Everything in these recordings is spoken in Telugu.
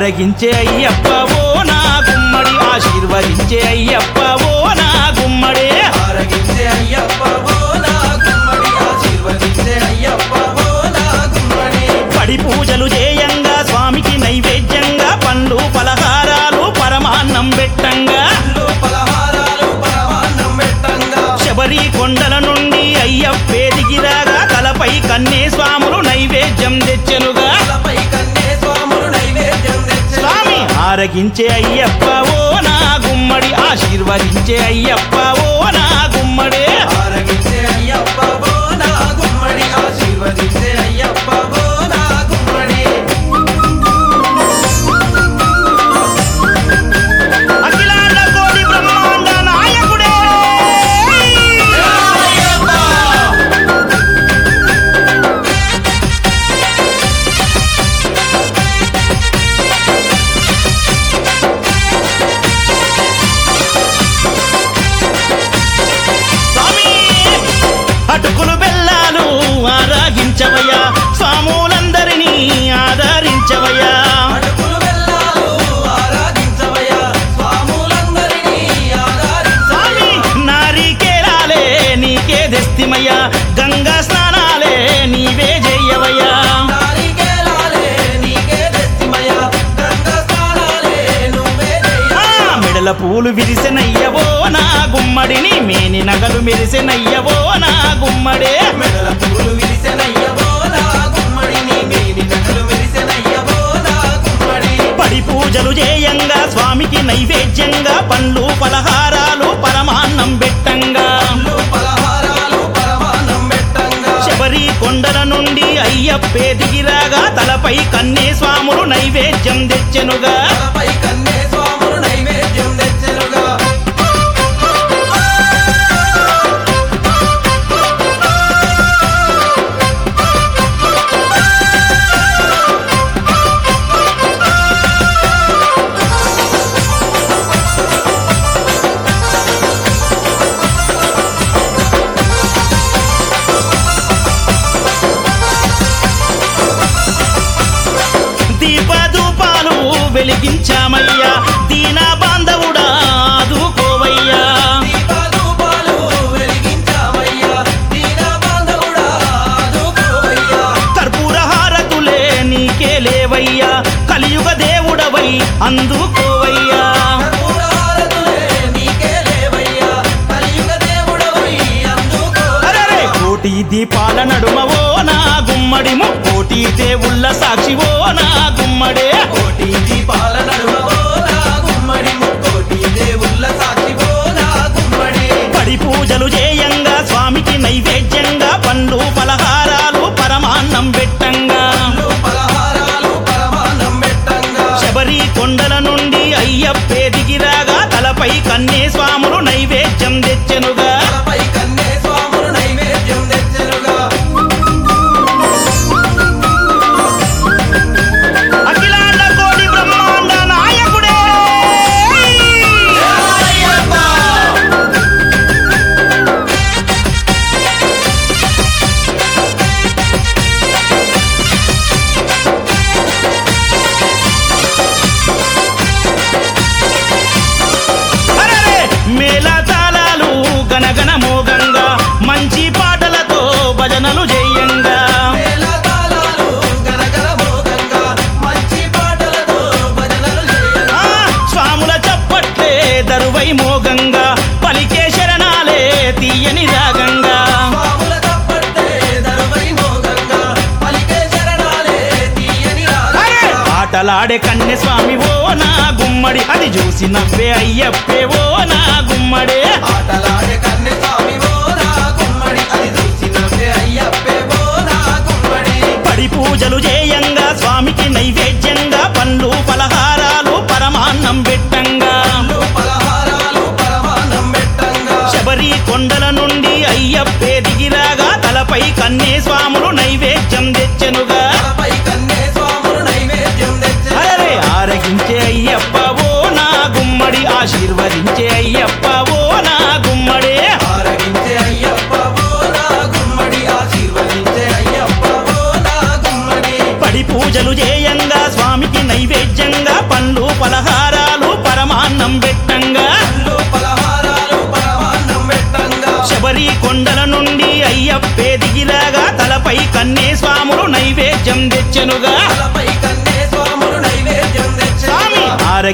ఆరగించే అయ్యప్ప ఓ నా గుమ్మడి ఆశీర్వదించే అయ్యప్ప ఓ నా గుమ్మడే ఆరగించే అయ్యప్ప ఓ నా గుమ్మడి ఆశీర్వదించే అయ్యప్ప ఓ నా గుమ్మడి పడి పూజలు చేయంగా స్వామికి నైవేద్యంగా పండ్లు పలహారాలు పరమాన్నం పెట్టంగా పండ్లు పలహారాలు పరమాన్నం పెట్టంగా శబరి కొండల నుండి అయ్యప్పే దిగిరాగా తలపై కన్నే స్వాములు నైవేద్యం తెచ్చెనుగా తలపై కన్నే స్వాములు నైవేద్యం తెచ్చెను. స్వామి ఆరగించే అయ్యప్ప ఓ నా గుమ్మడి ఆశీర్వదించే అయ్యప్ప ఓ నా గుమ్మడే ఆరగించే అయ్యప్ప ఓ నా గుమ్మడి ఆశీర్వదించే అయ్యప్ప ఓ నా గుమ్మడి అఖిలాండ కోటి బ్రహ్మాండ నాయకుడే స్వామి అటుకులు బెల్లాలు ఆరాగించవయ్యా స్వాములందరినీ ఆదరించవయ్యా అటుకులు బెల్లాలు ఆరాధించవయ్యా స్వాములందరినీ ఆరాధించవయ్యా స్వామి నారికేలాలే నీకే దెస్తిమయ్యా గంగా స్నానాలే నీవే చెయ్యవయ్యా నారికేలాలే నీకే తెస్తిమయ్యా గంగ స్నానాలే నువ్వే ఆ, చెయ్యా మెడల పూలు విరిసెనయ్యవో నా గుమ్మడిని మేని నగలు మెరిసెనయ్యవో నా గుమ్మడే మెడల పూలు విరిసెనయ్యవో నా గుమ్మడి నీ మేని నగలు విరిసెనయ్యవో నా గుమ్మడి పడి పూజలు చేయంగా స్వామికి నైవేద్యంగా పండ్లు పలహారాలు పరమాన్నం పెట్టంగా పండ్లు పలహారాలు పరమాన్నం పెట్టంగా శబరి కొండల నుండి అయ్యప్పే దిగిరాగా తలపై కన్నే స్వాములు నైవేద్యం తెచ్చెనుగా తలపై కన్నే స్వాములు నైవేద్యం తెచ్చెనుగా దీపధూపాలు వెలిగించామయ్యా దీన బాంధవుడా ఆదుకోవయ్యా దీపాలు వెలిగించావయ్యా దీన బాంధవుడా ఆదుకోవయ్యా కర్పూర హారతులే నీకే లేవయ్యా కలియుగ దేవుడవై అందుకోవయ్యా కర్పూరహారతులే నీకే లేవయ్యా కలియుగ దేవుడవై అందుకోవయ్యా అరెరే కోటి దీపాల నడుమవో నా గుమ్మడి కోటి దేవుళ్ళ సాక్షివో నా గుమ్మడే కోటి దీపాల నడుమవో నా గుమ్మడి ముక్కోటి దేవుళ్ళ సాక్షివో నా గుమ్మడి పడి పూజలు చేయంగా స్వామికి నైవేద్యంగా పండ్లు పలహారాలు పరమాన్నం పెట్టంగా పండ్లు పలహారాలు పరమాన్నం పెట్టంగా శబరి కొండల నుండి అయ్యప్పే దిగిరాగా తలపై కన్నే స్వాములు నైవేద్యం తెచ్చెనుగా తలపై కన్నే స్వాములు నైవేద్యం తెచ్చెనుగా అఖిలాండ కోటి బ్రహ్మాండ నాయకుడే అరెరే! మేళతాళాలు గనగన మోగంగా మంచి పాటలతో భజనలు చేయంగా మేళతాళాలు గరగర మోగంగా మంచి పాటలతో భజనలు చేయంగా ఆ, స్వాముల చప్పట్లే దరువై మోగంగా పలికే శరణాలే తీయని రాగంగా స్వాముల తప్పట్టే దరువై మోగంగా పలికే శరణాలే తీయని అరే! రాగంగా ఆటలాడే కన్నె స్వామి ఓ నా గుమ్మడి అది చూసి నవ్వే అయ్యప్పే ఓ నా గుమ్మడే ఆటలాడే కన్నె స్వామి ఓ నా గుమ్మడి అది చూసి నవ్వే అయ్యప్పే ఓ నా గుమ్మడి పడి పూజలు చేయంగా స్వామికి నైవేద్యంగా పండ్లు పలహారాలు పరమాన్నం పెట్టంగా పండ్లు పలహారాలు పరమాన్నం పెట్టంగా శబరి కొండల నుండి అయ్యప్పే దిగిరాగా తలపై కన్నే స్వాములు నైవేద్యం తెచ్చెనుగా తలపై కన్నే స్వాములు నైవేద్యం తెచ్చెను అరే ఆరగించే అయ్యప్ప ఓ నా గుమ్మడి ఆశీర్వదించే అయ్యప్ప ఓ నా గుమ్మడే ఆరగించే అయ్యప్ప ఓ నా గుమ్మడి ఆశీర్వదించే అయ్యప్ప ఓ నా గుమ్మడి పడి పూజలు చేయంగా స్వామికి నైవేద్యంగా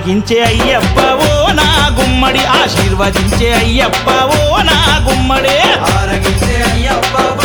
ఆరగించే అయ్యప్ప ఓ నా గుమ్మడి ఆశీర్వదించే అయ్యప్ప ఓ నా గుమ్మడే ఆరగించే అయ్యప్ప